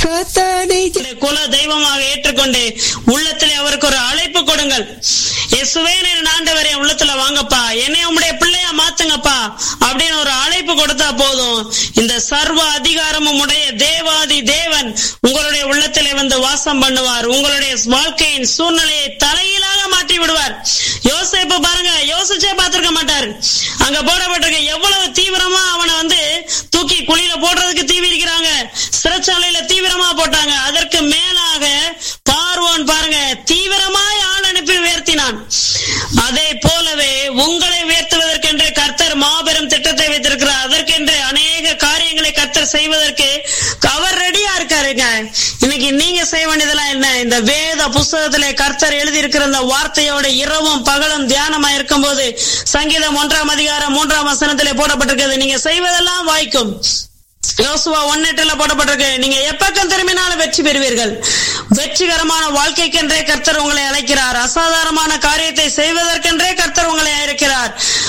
கர்த்தானை குல தெய்வமாக ஏற்றுக்கொண்டு உள்ளத்திலே அவருக்கு ஒரு அழைப்பு கொடுங்கள் இயேசுவே என் ஆண்டவரே உள்ளத்துல வாங்கப்பா என்னை உம்முடைய பிள்ளையா மாத்துங்கப்பா அப்படின்னு ஒரு அழைப்பு கொடுத்தா போதும் இந்த சர்வ அதிகாரமும் உடைய தேவாதி தேவன் உங்களுடைய உள்ளத்திலே வந்து வாசம் பண்ணுவார் உங்களுடைய வாழ்க்கையின் சூழ்நிலையை தலையிலாக மாற்றி விடுவார் யோசிப்பு பாருங்க யோசிச்சே பார்த்திருக்க மாட்டார் அங்க போடப்பட்டிருக்க எவ்வளவு தீவிரமா அவனை வந்து தூக்கி குழியில போடுறதுக்கு தீவிரிக்கிறாங்க சிறைச்சாலையில தீவிரமா போட்டாங்க அதற்கு மேலாக பார்வோன் பாருங்க தீவிரமாய் ஆள் அனுப்பி உயர்த்தினான் அதே போலவே உங்களை உயர்த்துவதற்கென்று கர்த்தர் மாபெரும் திட்டத்தை வைத்திருக்கிறார் அதற்கென்று அநேக காரியங்களை கர்த்தர் செய்வதற்கு அவர் ரெடியா இருக்காருங்க இன்னைக்கு நீங்க செய்ய வேண்டியதெல்லாம் என்ன இந்த வேத புஸ்தகத்திலே கர்த்தர் எழுதியிருக்கிற இந்த வார்த்தையோட இரவும் பகலும் தியானமா இருக்கும் போது சங்கீதம் ஒன்றாம் அதிகாரம் மூன்றாம் வசனத்திலே போடப்பட்டிருக்கிறது நீங்க செய்வதெல்லாம் வாய்க்கும் யோசுவா ஒன்னெட்டுல போடப்பட்டிருக்கு நீங்க எப்பக்கம் திரும்பினாலும் வெற்றி பெறுவீர்கள் வெற்றிகரமான வாழ்க்கைக்கென்றே கர்த்தர் உங்களை அழைக்கிறார் அசாதாரணமான காரியத்தை செய்வதற்கென்றே கர்த்தர் உங்களை அழைக்கிறார்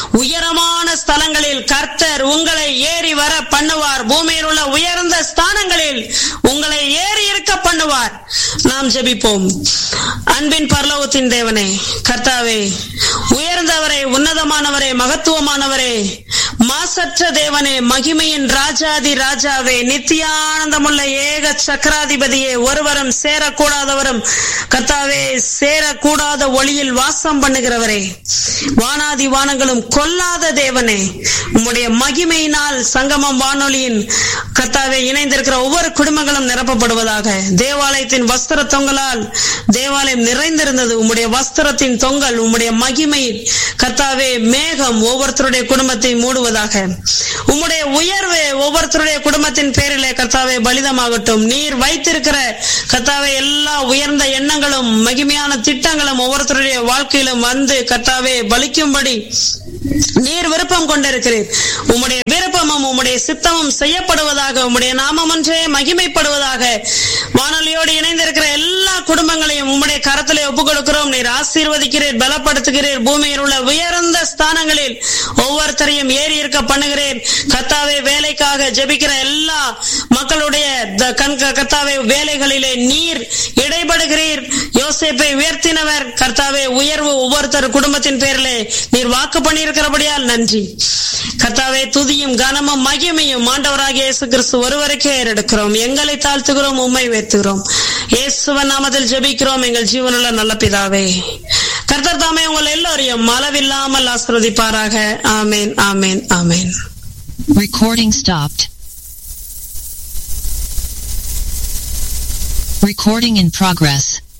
உயரமான ஸ்தலங்களில் கர்த்தர் உங்களை ஏறி வர பண்ணுவார் பூமியில் உள்ள உயர்ந்த ஸ்தானங்களில் உங்களை ஏறி இருக்க பண்ணுவார் நாம் ஜெபிப்போம் அன்பின் பரலோகத்தின் தேவனே கர்த்தாவே உயர்ந்தவரே உன்னதமானவரே மகத்துவமானவரே மாசற்ற தேவனே மகிமையின் ராஜாதி ராஜாவே நித்தியானந்தமுள்ள ஏக சக்கராதிபதியே ஒருவரும் சேரக்கூடாதவரும் கர்த்தாவே சேரக்கூடாத ஒளியில் வாசம் பண்ணுகிறவரே வானாதி வானங்களும் கொல்லாத தேவனே உம்முடைய மகிமையினால் சங்கமம் வானொலியின் கர்த்தாவே இணைந்திருக்கிற ஒவ்வொரு குடும்பங்களும் நிரப்பப்படுவதாக தேவாலயத்தின் வஸ்திர தொங்கலால் தேவாலயம் நிறைந்திருந்தது உம்முடைய வஸ்திரத்தின் தொங்கல் உம்முடைய மகிமை கர்த்தாவே மேகம் ஒவ்வொருத்தருடைய குடும்பத்தை மூடுவதாக உம்முடைய உயர்வு ஒவ்வொருத்தருடைய குடும்பத்தின் பேரிலே கர்த்தாவே பலிதமாகட்டும் நீர் வைத்திருக்கிற கர்த்தாவே எல்லா உயர்ந்த எண்ணங்களும் மகிமையான திட்டங்களும் ஒவ்வொருத்தருடைய வாழ்க்கையிலும் வந்து கர்த்தாவே பலிக்கும்படி நீர் விருப்பம் கொண்டிருக்கிறீர் உம்முடைய விருப்பமும் உம்முடைய சித்தமும் செய்யப்படுவதாக உம்முடைய நாமம் ஒன்றே மகிமைப்படுவதாக வானொலியோடு இணைந்திருக்கிற எல்லா குடும்பங்களையும் உம்முடைய கரத்திலே ஒப்புக் கொடுக்கிறோம் நீர் ஆசீர்வதிக்கிறீர் பலப்படுத்துகிறீர் பூமியில் உள்ள உயர்ந்த ஸ்தானங்களில் ஒவ்வொருத்தரையும் ஏறி இருக்க பண்ணுகிறேன் கத்தாவே வேலைக்காக ஜெபிக்கிற எல்லா மக்களுடைய த- கண் கத்தாவே வேலைகளிலே நீர் இடைபடுகிறீர் யோசேப்பை உயர்த்தினவர் கர்த்தாவே உயர்வு ஒவ்வொருத்தர் குடும்பத்தின் பேரிலே நீர் வாக்கு பண்ணியிருக்கிறபடியால் நன்றி கர்த்தாவே துதியும் கனமும் மகிமையும் ஆண்டவராகிய இயேசு கிறிஸ்து ஒருவருக்கே ஏறெடுக்கிறோம் எங்களை தாழ்த்துகிறோம் உம்மை உயர்த்துகிறோம் இயேசுவன் நாமத்தில் ஜெபிக்கிறோம் எங்கள் ஜீவனுள்ள நல்ல பிதாவே கர்த்தர் தாமே உங்கள் எல்லோரையும் அளவில்லாமல் ஆசிர்வதிப்பாராக ஆமேன் ஆமேன் ஆமேன் Recording stopped. Recording in progress.